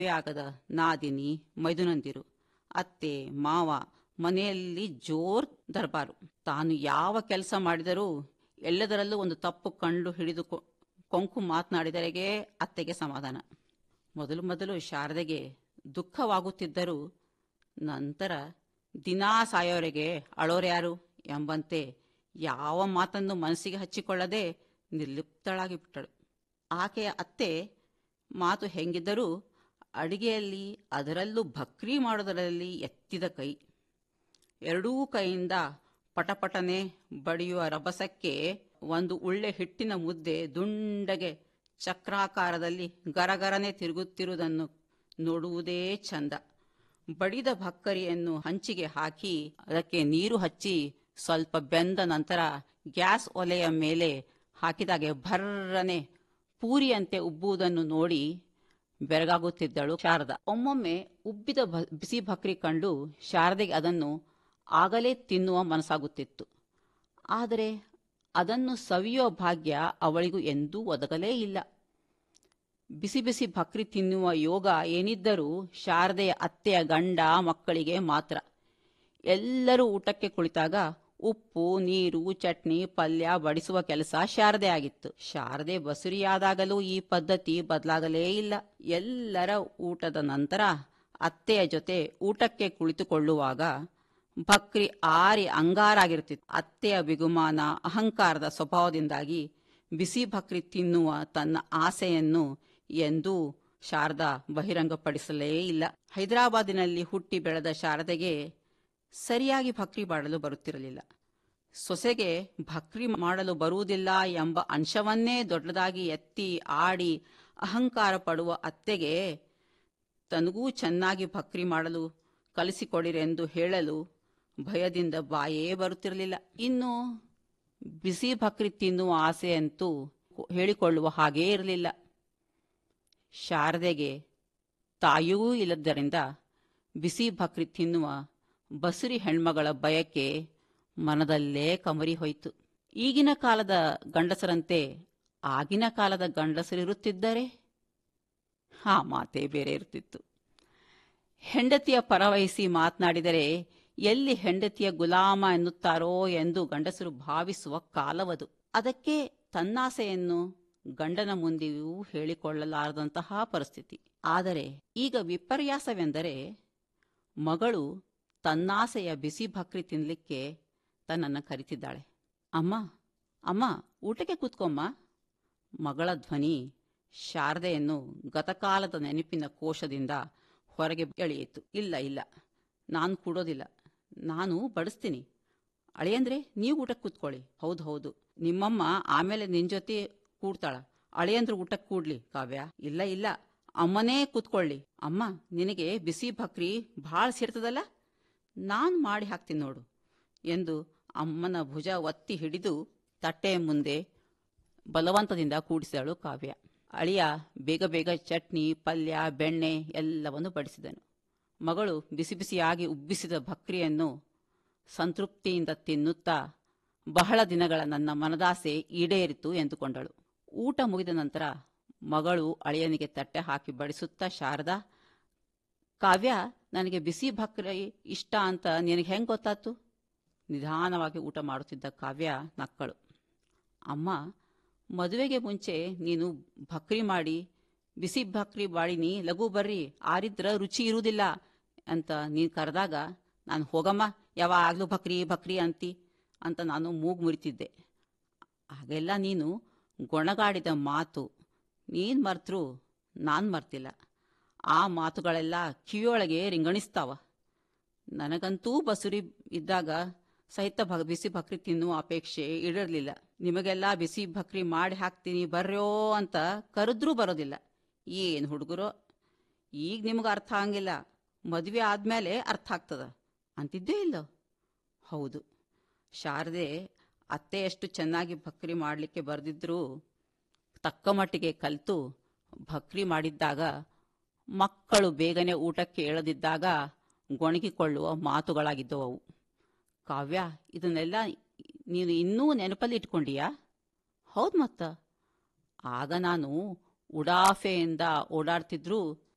ಆಗದ ನಾದಿನಿ ಮೈದುನಂದಿರು ಅತ್ತೆ ಮಾವ ಮನೆಯಲ್ಲಿ ಜೋರ್ ದರ್ಬಾರು ತಾನು ಯಾವ ಕೆಲಸ ಮಾಡಿದರೂ ಎಲ್ಲದರಲ್ಲೂ ಒಂದು ತಪ್ಪು ಕಂಡು ಹಿಡಿದು ಕೊ- ಕೊಂಕು ಮಾತನಾಡಿದರೆಗೆ ಅತ್ತೆಗೆ ಸಮಾಧಾನ ಮೊದಲು ಮೊದಲು ಶಾರದೆಗೆ ದುಃಖವಾಗುತ್ತಿದ್ದರೂ ನಂತರ ದಿನಾ ಸಾಯೋರೆಗೆ ಅಳೋರ್ಯಾರು ಎಂಬಂತೆ ಯಾವ ಮಾತನ್ನು ಮನಸ್ಸಿಗೆ ಹಚ್ಚಿಕೊಳ್ಳದೆ ನಿರ್ಲಿಪ್ತಳಾಗಿ ಬಿಟ್ಟಳು ಆಕೆಯ ಅತ್ತೆ ಮಾತು ಹೆಂಗಿದ್ದರೂ ಅಡಿಗೆಯಲ್ಲಿ ಅದರಲ್ಲೂ ಭಕ್ರಿ ಮಾಡೋದರಲ್ಲಿ ಎತ್ತಿದ ಕೈ ಎರಡೂ ಕೈಯಿಂದ ಪಟಪಟನೆ ಬಡಿಯುವ ರಭಸಕ್ಕೆ ಒಂದು ಉಳ್ಳೆ ಹಿಟ್ಟಿನ ಮುದ್ದೆ ದುಂಡಗೆ ಚಕ್ರಾಕಾರದಲ್ಲಿ ಗರಗರನೆ ತಿರುಗುತ್ತಿರುವುದನ್ನು ನೋಡುವುದೇ ಚಂದ ಬಡಿದ ಭಕ್ಕರಿಯನ್ನು ಹಂಚಿಗೆ ಹಾಕಿ ಅದಕ್ಕೆ ನೀರು ಹಚ್ಚಿ ಸ್ವಲ್ಪ ಬೆಂದ ನಂತರ ಗ್ಯಾಸ್ ಒಲೆಯ ಮೇಲೆ ಹಾಕಿದಾಗೆ ಭರ್ರನೆ ಪೂರಿಯಂತೆ ಉಬ್ಬುವುದನ್ನು ನೋಡಿ ಬೆರಗಾಗುತ್ತಿದ್ದಳು ಶಾರದಾ ಒಮ್ಮೊಮ್ಮೆ ಉಬ್ಬಿದ ಭ- ಬಿಸಿ ಭಕ್ರಿ ಕಂಡು ಶಾರದೆಗೆ ಅದನ್ನು ಆಗಲೇ ತಿನ್ನುವ ಮನಸ್ಸಾಗುತ್ತಿತ್ತು ಆದರೆ ಅದನ್ನು ಸವಿಯುವ ಭಾಗ್ಯ ಅವಳಿಗೂ ಎಂದೂ ಒದಗಲೇ ಇಲ್ಲ ಬಿಸಿ ಬಿಸಿ ಭಕ್ರಿ ತಿನ್ನುವ ಯೋಗ ಏನಿದ್ದರೂ ಶಾರದೆಯ ಅತ್ತೆಯ ಗಂಡ ಮಕ್ಕಳಿಗೆ ಮಾತ್ರ ಎಲ್ಲರೂ ಊಟಕ್ಕೆ ಕುಳಿತಾಗ ಉಪ್ಪು ನೀರು ಚಟ್ನಿ ಪಲ್ಯ ಬಡಿಸುವ ಕೆಲಸ ಶಾರದೆ ಆಗಿತ್ತು ಶಾರದೆ ಬಸುರಿಯಾದಾಗಲೂ ಈ ಪದ್ಧತಿ ಬದಲಾಗಲೇ ಇಲ್ಲ ಎಲ್ಲರ ಊಟದ ನಂತರ ಅತ್ತೆಯ ಜೊತೆ ಊಟಕ್ಕೆ ಕುಳಿತುಕೊಳ್ಳುವಾಗ ಭಕ್ರಿ ಆರಿ ಅಂಗಾರಾಗಿರ್ತಿತ್ತು ಅತ್ತೆಯ ಬಿಗುಮಾನ ಅಹಂಕಾರದ ಸ್ವಭಾವದಿಂದಾಗಿ ಬಿಸಿ ಭಕ್ರಿ ತಿನ್ನುವ ತನ್ನ ಆಸೆಯನ್ನು ಎಂದೂ ಶಾರದಾ ಬಹಿರಂಗಪಡಿಸಲೇ ಇಲ್ಲ ಹೈದರಾಬಾದಿನಲ್ಲಿ ಹುಟ್ಟಿ ಬೆಳೆದ ಶಾರದೆಗೆ ಸರಿಯಾಗಿ ಭಕ್ರಿ ಮಾಡಲು ಬರುತ್ತಿರಲಿಲ್ಲ ಸೊಸೆಗೆ ಭಕ್ರಿ ಮಾಡಲು ಬರುವುದಿಲ್ಲ ಎಂಬ ಅಂಶವನ್ನೇ ದೊಡ್ಡದಾಗಿ ಎತ್ತಿ ಆಡಿ ಅಹಂಕಾರ ಪಡುವ ಅತ್ತೆಗೆ ತನಗೂ ಚೆನ್ನಾಗಿ ಭಕ್ರಿ ಮಾಡಲು ಕಲಿಸಿಕೊಡಿರೆಂದು ಹೇಳಲು ಭಯದಿಂದ ಬಾಯೇ ಬರುತ್ತಿರಲಿಲ್ಲ ಇನ್ನು ಬಿಸಿ ಭಕ್ರಿ ತಿನ್ನುವ ಆಸೆಯಂತೂ ಹೇಳಿಕೊಳ್ಳುವ ಹಾಗೇ ಇರಲಿಲ್ಲ ಶಾರದೆಗೆ ತಾಯೂ ಇಲ್ಲದ್ದರಿಂದ ಬಿಸಿ ಭಕ್ರಿ ತಿನ್ನುವ ಬಸುರಿ ಹೆಣ್ಮಗಳ ಬಯಕೆ ಮನದಲ್ಲೇ ಕಮರಿ ಹೋಯಿತು ಈಗಿನ ಕಾಲದ ಗಂಡಸರಂತೆ ಆಗಿನ ಕಾಲದ ಗಂಡಸರಿರುತ್ತಿದ್ದರೆ ಆ ಮಾತೇ ಬೇರೆ ಇರುತ್ತಿತ್ತು ಹೆಂಡತಿಯ ಪರವಹಿಸಿ ಮಾತನಾಡಿದರೆ ಎಲ್ಲಿ ಹೆಂಡತಿಯ ಗುಲಾಮ ಎನ್ನುತ್ತಾರೋ ಎಂದು ಗಂಡಸರು ಭಾವಿಸುವ ಕಾಲವದು ಅದಕ್ಕೆ ತನ್ನಾಸೆಯನ್ನು ಗಂಡನ ಮುಂದೆಯೂ ಹೇಳಿಕೊಳ್ಳಲಾರದಂತಹ ಪರಿಸ್ಥಿತಿ ಆದರೆ ಈಗ ವಿಪರ್ಯಾಸವೆಂದರೆ ಮಗಳು ತನ್ನಾಸೆಯ ಬಿಸಿ ಭಕ್ರಿ ತಿನ್ನಲಿಕ್ಕೆ ತನ್ನನ್ನು ಕರಿತಿದ್ದಾಳೆ ಅಮ್ಮ ಅಮ್ಮ ಊಟಕ್ಕೆ ಕೂತ್ಕೊಮ್ಮ ಮಗಳ ಧ್ವನಿ ಶಾರದೆಯನ್ನು ಗತಕಾಲದ ನೆನಪಿನ ಕೋಶದಿಂದ ಹೊರಗೆ ಎಳೆಯಿತು ಇಲ್ಲ ಇಲ್ಲ ನಾನು ಕೂಡೋದಿಲ್ಲ ನಾನು ಬಡಿಸ್ತೀನಿ ಅಳಿಯಂದ್ರೆ ನೀವು ಊಟಕ್ಕೆ ಕೂತ್ಕೊಳ್ಳಿ ಹೌದು ಹೌದು ನಿಮ್ಮಮ್ಮ ಆಮೇಲೆ ನಿನ್ ಜೊತೆ ಕೂಡ್ತಾಳ ಅಳಿಯಂದ್ರು ಊಟಕ್ಕೆ ಕೂಡ್ಲಿ ಕಾವ್ಯ ಇಲ್ಲ ಇಲ್ಲ ಅಮ್ಮನೇ ಕೂತ್ಕೊಳ್ಳಿ ಅಮ್ಮ ನಿನಗೆ ಬಿಸಿ ಭಕ್ರಿ ಭಾಳ ಸೇರ್ತದಲ್ಲ ನಾನು ಮಾಡಿ ಹಾಕ್ತೀನಿ ನೋಡು ಎಂದು ಅಮ್ಮನ ಭುಜ ಒತ್ತಿ ಹಿಡಿದು ತಟ್ಟೆಯ ಮುಂದೆ ಬಲವಂತದಿಂದ ಕೂಡಿಸಿದಳು ಕಾವ್ಯ ಅಳಿಯ ಬೇಗ ಬೇಗ ಚಟ್ನಿ ಪಲ್ಯ ಬೆಣ್ಣೆ ಎಲ್ಲವನ್ನು ಬಡಿಸಿದನು ಮಗಳು ಬಿಸಿ ಬಿಸಿಯಾಗಿ ಉಬ್ಬಿಸಿದ ಭಕ್ರಿಯನ್ನು ಸಂತೃಪ್ತಿಯಿಂದ ತಿನ್ನುತ್ತಾ ಬಹಳ ದಿನಗಳ ನನ್ನ ಮನದಾಸೆ ಈಡೇರಿತು ಎಂದುಕೊಂಡಳು ಊಟ ಮುಗಿದ ನಂತರ ಮಗಳು ಅಳಿಯನಿಗೆ ತಟ್ಟೆ ಹಾಕಿ ಬಡಿಸುತ್ತಾ ಶಾರದಾ ಕಾವ್ಯ ನನಗೆ ಬಿಸಿ ಭಕ್ರಿ ಇಷ್ಟ ಅಂತ ನಿನಗೆ ಹೆಂಗೆ ಗೊತ್ತಾತು ನಿಧಾನವಾಗಿ ಊಟ ಮಾಡುತ್ತಿದ್ದ ಕಾವ್ಯ ನಕ್ಕಳು ಅಮ್ಮ ಮದುವೆಗೆ ಮುಂಚೆ ನೀನು ಭಕ್ರಿ ಮಾಡಿ ಬಿಸಿ ಭಕ್ರಿ ಬಾಳಿನಿ ಲಘು ಬರ್ರಿ ಆರಿದ್ರ ರುಚಿ ಇರುವುದಿಲ್ಲ ಅಂತ ನೀನು ಕರೆದಾಗ ನಾನು ಹೋಗಮ್ಮ ಯಾವಾಗಲೂ ಭಕ್ರಿ ಭಕ್ರಿ ಅಂತಿ ಅಂತ ನಾನು ಮೂಗು ಮುರಿತಿದ್ದೆ ಹಾಗೆಲ್ಲ ನೀನು ಗೊಣಗಾಡಿದ ಮಾತು ನೀನು ಮರ್ತರು ನಾನು ಮರ್ತಿಲ್ಲ ಆ ಮಾತುಗಳೆಲ್ಲ ಕಿವಿಯೊಳಗೆ ರಿಂಗಣಿಸ್ತಾವ ನನಗಂತೂ ಬಸುರಿ ಇದ್ದಾಗ ಸಹಿತ ಭ ಬಿಸಿ ಭಕ್ರಿ ತಿನ್ನುವ ಅಪೇಕ್ಷೆ ಇಡಿರಲಿಲ್ಲ ನಿಮಗೆಲ್ಲ ಬಿಸಿ ಭಕ್ರಿ ಮಾಡಿ ಹಾಕ್ತೀನಿ ಬರ್ರೋ ಅಂತ ಕರೆದ್ರೂ ಬರೋದಿಲ್ಲ ಏನು ಹುಡುಗರೋ ಈಗ ನಿಮಗೆ ಅರ್ಥ ಆಗಂಗಿಲ್ಲ ಮದುವೆ ಆದಮೇಲೆ ಅರ್ಥ ಆಗ್ತದ ಅಂತಿದ್ದೇ ಇಲ್ಲ ಹೌದು ಶಾರದೆ ಅತ್ತೆ ಎಷ್ಟು ಚೆನ್ನಾಗಿ ಭಕ್ರಿ ಮಾಡಲಿಕ್ಕೆ ಬರೆದಿದ್ರು ತಕ್ಕ ಮಟ್ಟಿಗೆ ಕಲಿತು ಭಕ್ರಿ ಮಾಡಿದ್ದಾಗ ಮಕ್ಕಳು ಬೇಗನೆ ಊಟಕ್ಕೆ ಏಳದಿದ್ದಾಗ ಗೊಣಗಿಕೊಳ್ಳುವ ಮಾತುಗಳಾಗಿದ್ದವು ಅವು ಕಾವ್ಯ ಇದನ್ನೆಲ್ಲ ನೀನು ಇನ್ನೂ ನೆನಪಲ್ಲಿ ಇಟ್ಕೊಂಡೀಯಾ ಹೌದು ಮತ್ತ ಆಗ ನಾನು ಉಡಾಫೆಯಿಂದ ಓಡಾಡ್ತಿದ್ರು